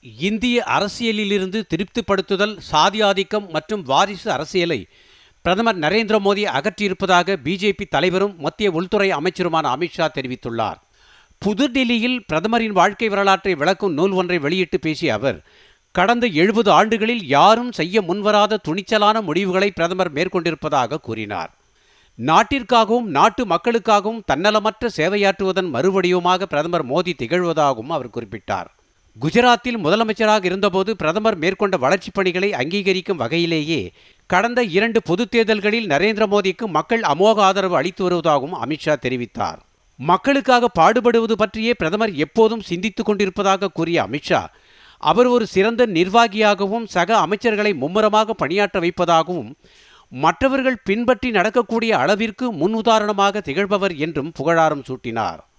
இந்திய அரசியலிலிருந்து திருப்திப்படுத்துதல் சாதி ஆதிக்கம் மற்றும் வாரிசு அரசியலை பிரதமர் நரேந்திர மோடி அகற்றியிருப்பதாக பிஜேபி தலைவரும் மத்திய உள்துறை அமைச்சருமான அமித்ஷா தெரிவித்துள்ளார் புதுடில்லியில் பிரதமரின் வாழ்க்கை வரலாற்றை விளக்கும் நூல் ஒன்றை வெளியிட்டு பேசிய அவர் கடந்த எழுபது ஆண்டுகளில் யாரும் செய்ய முன்வராத துணிச்சலான முடிவுகளை பிரதமர் மேற்கொண்டிருப்பதாக கூறினார் நாட்டிற்காகவும் நாட்டு மக்களுக்காகவும் தன்னலமற்ற சேவையாற்றுவதன் மறுவடிவமாக பிரதமர் மோடி திகழ்வதாகவும் அவர் குறிப்பிட்டார் குஜராத்தில் முதலமைச்சராக இருந்தபோது பிரதமர் மேற்கொண்ட வளர்ச்சிப் பணிகளை அங்கீகரிக்கும் வகையிலேயே கடந்த இரண்டு பொதுத் தேர்தல்களில் நரேந்திர மோடிக்கு மக்கள் அமோக ஆதரவு அளித்து வருவதாகவும் அமித்ஷா தெரிவித்தார் மக்களுக்காக பாடுபடுவது பற்றியே பிரதமர் எப்போதும் சிந்தித்துக் கொண்டிருப்பதாக கூறிய அமித்ஷா அவர் ஒரு சிறந்த நிர்வாகியாகவும் சக அமைச்சர்களை மும்முரமாக பணியாற்ற வைப்பதாகவும் மற்றவர்கள் பின்பற்றி நடக்கக்கூடிய அளவிற்கு முன் உதாரணமாக திகழ்பவர் என்றும் புகழாரம் சூட்டினார்